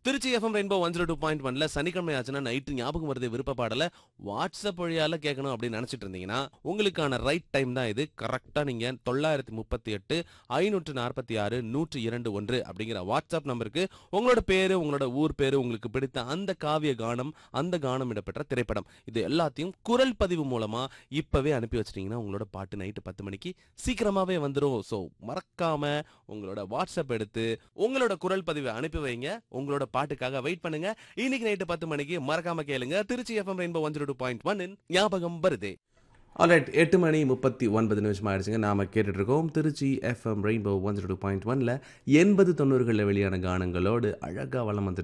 Trichy FM rainbow one zero two point ஒன்ல சனிக்கிழமை ஆச்சுன்னா நைட்டு ஞாபகம் வருது விருப்ப பாடல வாட்ஸ்அப் வழியால கேட்கணும் அப்படின்னு நினைச்சிட்டு இருந்தீங்கன்னா உங்களுக்கான ரைட் டைம் தான் இது கரெக்டா நீங்க தொள்ளாயிரத்தி முப்பத்தி எட்டு ஐநூற்று நாற்பத்தி ஆறு நூற்று இரண்டு ஒன்று அப்படிங்கிற வாட்ஸ்அப் நம்பருக்கு உங்களோட பேரு உங்களோட ஊர் பேரு உங்களுக்கு பிடித்த அந்த காவிய கானம் அந்த கானம் இடம்பெற்ற திரைப்படம் இது எல்லாத்தையும் குரல் பதிவு மூலமா இப்பவே அனுப்பி வச்சிட்டீங்கன்னா உங்களோட பாட்டு நைட்டு பத்து மணிக்கு சீக்கிரமாவே வந்துடும் ஸோ மறக்காம உங்களோட வாட்ஸ்அப் எடுத்து உங்களோட குரல் பதிவை அனுப்பி வைங்க உங்களோட பாட்டுக்காக வெயிட் பண்ணுங்க இன்னைக்கு நைட்டு பத்து மணிக்கு மறக்காம கேளுங்க Trichy FM rainbow one zero two point one ஞாபகம் வருதே ஆல்ரைட் எட்டு மணி முப்பத்தி ஒன்பது நிமிஷம் ஆயிடுச்சுங்க நாம கேட்டுட்டு இருக்கோம் Trichy FM rainbow one zero two point ஒன்ல எண்பது தொண்ணூறுகளில் வெளியான கானங்களோடு அழகா வளம் வந்துட்டு